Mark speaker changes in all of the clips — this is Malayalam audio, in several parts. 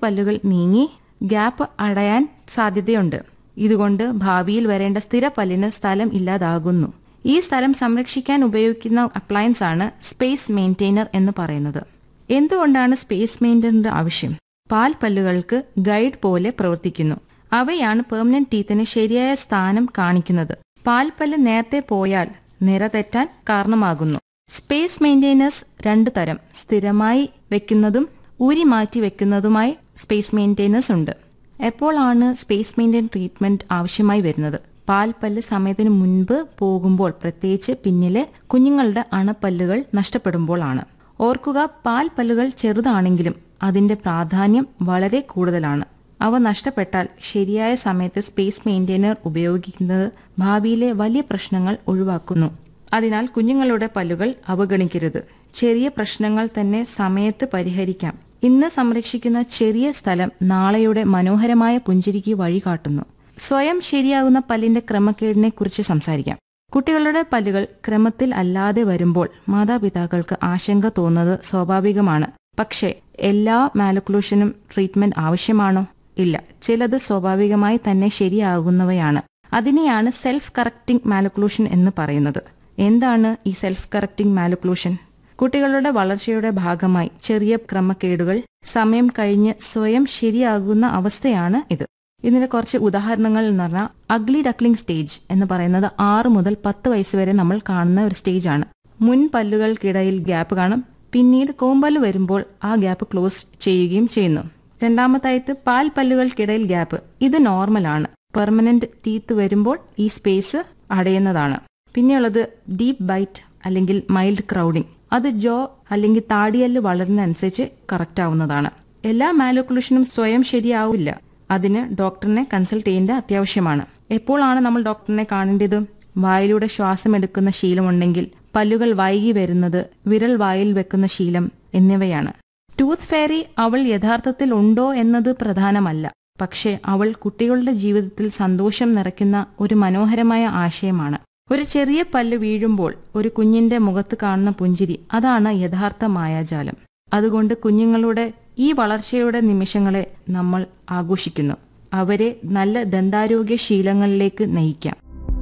Speaker 1: പല്ലുകൾ നീങ്ങി ഗ്യാപ്പ് അടയാൻ സാധ്യതയുണ്ട് ഇതുകൊണ്ട് ഭാവിയിൽ വരേണ്ട സ്ഥിര പല്ലിന് സ്ഥലം ഇല്ലാതാകുന്നു ഈ സ്ഥലം സംരക്ഷിക്കാൻ ഉപയോഗിക്കുന്ന അപ്ലയൻസ് ആണ് സ്പേസ് മെയിൻറ്റെയിനർ എന്ന് പറയുന്നത് എന്തുകൊണ്ടാണ് സ്പേസ് മെയിൻറ്റെയിനറിന്റെ ആവശ്യം പാൽ പല്ലുകൾക്ക് ഗൈഡ് പോലെ പ്രവർത്തിക്കുന്നു അവയാണ് പെർമനന്റ് ടീത്തിന് ശരിയായ സ്ഥാനം കാണിക്കുന്നത് പാൽപ്പല്ല് നേരത്തെ പോയാൽ നിര തെറ്റാൻ കാരണമാകുന്നു സ്പേസ് മെയിൻറ്റെയിനേഴ്സ് രണ്ടു തരം സ്ഥിരമായി വെക്കുന്നതും ഊരി മാറ്റി വെക്കുന്നതുമായി സ്പേസ് മെയിൻറ്റെയിനേഴ്സ് ഉണ്ട് എപ്പോഴാണ് സ്പേസ് മെയിൻറ്റെയിൻ ട്രീറ്റ്മെന്റ് ആവശ്യമായി വരുന്നത് പാൽപ്പല്ല് സമയത്തിന് മുൻപ് പോകുമ്പോൾ പ്രത്യേകിച്ച് പിന്നിലെ കുഞ്ഞുങ്ങളുടെ അണപ്പല്ലുകൾ നഷ്ടപ്പെടുമ്പോഴാണ് ഓർക്കുക പാൽപ്പല്ലുകൾ ചെറുതാണെങ്കിലും അതിന്റെ പ്രാധാന്യം വളരെ കൂടുതലാണ് അവ നഷ്ടപ്പെട്ടാൽ ശരിയായ സമയത്ത് സ്പേസ് മെയിൻറ്റെയിനർ ഉപയോഗിക്കുന്നത് ഭാവിയിലെ വലിയ പ്രശ്നങ്ങൾ ഒഴിവാക്കുന്നു അതിനാൽ കുഞ്ഞുങ്ങളുടെ പല്ലുകൾ അവഗണിക്കരുത് ചെറിയ പ്രശ്നങ്ങൾ തന്നെ സമയത്ത് പരിഹരിക്കാം ഇന്ന് സംരക്ഷിക്കുന്ന ചെറിയ സ്ഥലം നാളെയുടെ മനോഹരമായ പുഞ്ചിരിക്ക് വഴികാട്ടുന്നു സ്വയം ശരിയാകുന്ന പല്ലിന്റെ ക്രമക്കേടിനെ കുറിച്ച് സംസാരിക്കാം കുട്ടികളുടെ പല്ലുകൾ ക്രമത്തിൽ അല്ലാതെ വരുമ്പോൾ മാതാപിതാക്കൾക്ക് ആശങ്ക തോന്നുന്നത് സ്വാഭാവികമാണ് പക്ഷേ എല്ലാ മാലക്ലൂഷനും ട്രീറ്റ്മെന്റ് ആവശ്യമാണോ ഇല്ല ചിലത് സ്വാഭാവികമായി തന്നെ ശരിയാകുന്നവയാണ് അതിനെയാണ് സെൽഫ് കറക്റ്റിംഗ് മാലക്ലൂഷൻ എന്ന് പറയുന്നത് എന്താണ് ഈ സെൽഫ് കറക്റ്റിംഗ് മാലക്ലൂഷൻ കുട്ടികളുടെ വളർച്ചയുടെ ഭാഗമായി ചെറിയ ക്രമക്കേടുകൾ സമയം കഴിഞ്ഞ് സ്വയം ശരിയാകുന്ന അവസ്ഥയാണ് ഇത് ഇതിന്റെ കുറച്ച് ഉദാഹരണങ്ങൾ എന്ന് പറഞ്ഞാൽ അഗ്ലി ഡക്ലിംഗ് സ്റ്റേജ് എന്ന് പറയുന്നത് ആറ് മുതൽ പത്ത് വയസ്സ് വരെ നമ്മൾ കാണുന്ന ഒരു സ്റ്റേജ് ആണ് മുൻ പല്ലുകൾക്കിടയിൽ ഗ്യാപ്പ് കാണും പിന്നീട് കോമ്പല്ല് വരുമ്പോൾ ആ ഗ്യാപ്പ് ക്ലോസ് ചെയ്യുകയും ചെയ്യുന്നു രണ്ടാമതായിട്ട് പാൽ പല്ലുകൾക്കിടയിൽ ഗ്യാപ്പ് ഇത് നോർമലാണ് പെർമനന്റ് ടീത്ത് വരുമ്പോൾ ഈ സ്പേസ് അടയുന്നതാണ് പിന്നെയുള്ളത് ഡീപ്പ് ബൈറ്റ് അല്ലെങ്കിൽ മൈൽഡ് ക്രൗഡിംഗ് അത് ജോ അല്ലെങ്കിൽ താടിയല് വളരുന്നതനുസരിച്ച് കറക്റ്റ് ആവുന്നതാണ് എല്ലാ മാലോക്കുലേഷനും സ്വയം ശരിയാവില്ല അതിന് ഡോക്ടറിനെ കൺസൾട്ട് ചെയ്യേണ്ട അത്യാവശ്യമാണ് എപ്പോഴാണ് നമ്മൾ ഡോക്ടറിനെ കാണേണ്ടത് വായിലൂടെ ശ്വാസം എടുക്കുന്ന ശീലമുണ്ടെങ്കിൽ പല്ലുകൾ വൈകി വരുന്നത് വിരൽ വായിൽ വെക്കുന്ന ശീലം എന്നിവയാണ് ടൂത്ത് ഫെയറി അവൾ യഥാർത്ഥത്തിൽ ഉണ്ടോ എന്നത് പ്രധാനമല്ല പക്ഷേ അവൾ കുട്ടികളുടെ ജീവിതത്തിൽ സന്തോഷം നിറയ്ക്കുന്ന ഒരു മനോഹരമായ ആശയമാണ് ഒരു ചെറിയ പല്ല് വീഴുമ്പോൾ ഒരു കുഞ്ഞിന്റെ മുഖത്ത് കാണുന്ന പുഞ്ചിരി അതാണ് യഥാർത്ഥ മായാജാലം അതുകൊണ്ട് കുഞ്ഞുങ്ങളുടെ ഈ വളർച്ചയുടെ നിമിഷങ്ങളെ നമ്മൾ ആഘോഷിക്കുന്നു അവരെ നല്ല ദന്താരോഗ്യ ശീലങ്ങളിലേക്ക് നയിക്കാം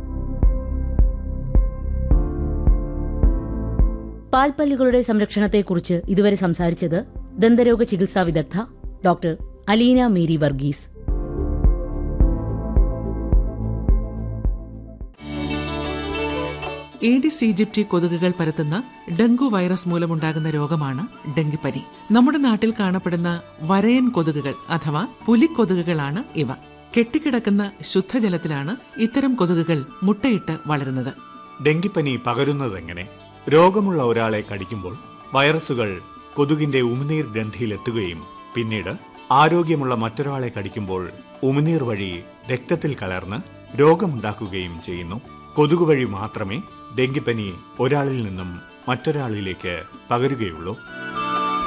Speaker 2: പാൽപ്പല്ലുകളുടെ സംരക്ഷണത്തെക്കുറിച്ച് ഇതുവരെ സംസാരിച്ചത് ദന്തരോഗ ചികിത്സാ വിദഗ്ധ doctor Aleena Mary Varghese
Speaker 3: Aedes aegypti കൊതുകുകൾ പരത്തുന്ന ഡെങ്കു വൈറസ് മൂലമുണ്ടാകുന്ന രോഗമാണ് ഡെങ്കിപ്പനി നമ്മുടെ നാട്ടിൽ കാണപ്പെടുന്ന വരയൻ കൊതുകുകൾ അഥവാ പുലിക്കൊതുകുകളാണ് ഇവ കെട്ടിക്കിടക്കുന്ന ശുദ്ധജലത്തിലാണ് ഇത്തരം കൊതുകുകൾ മുട്ടയിട്ട് വളരുന്നത്
Speaker 4: ഡെങ്കിപ്പനി പകരുന്നതെങ്ങനെ രോഗമുള്ള ഒരാളെ കടിക്കുമ്പോൾ വൈറസുകൾ കൊതുകിന്റെ ഉമിനീർ ഗ്രന്ഥിയിലെത്തുകയും പിന്നീട് ആരോഗ്യമുള്ള മറ്റൊരാളെ കടിക്കുമ്പോൾ ഉമിനീർ വഴി രക്തത്തിൽ കലർന്ന് രോഗമുണ്ടാക്കുകയും ചെയ്യുന്നു കൊതുക് വഴി മാത്രമേ ഡെങ്കിപ്പനി ഒരാളിൽ നിന്നും മറ്റൊരാളിലേക്ക് പകരുകയുള്ളൂ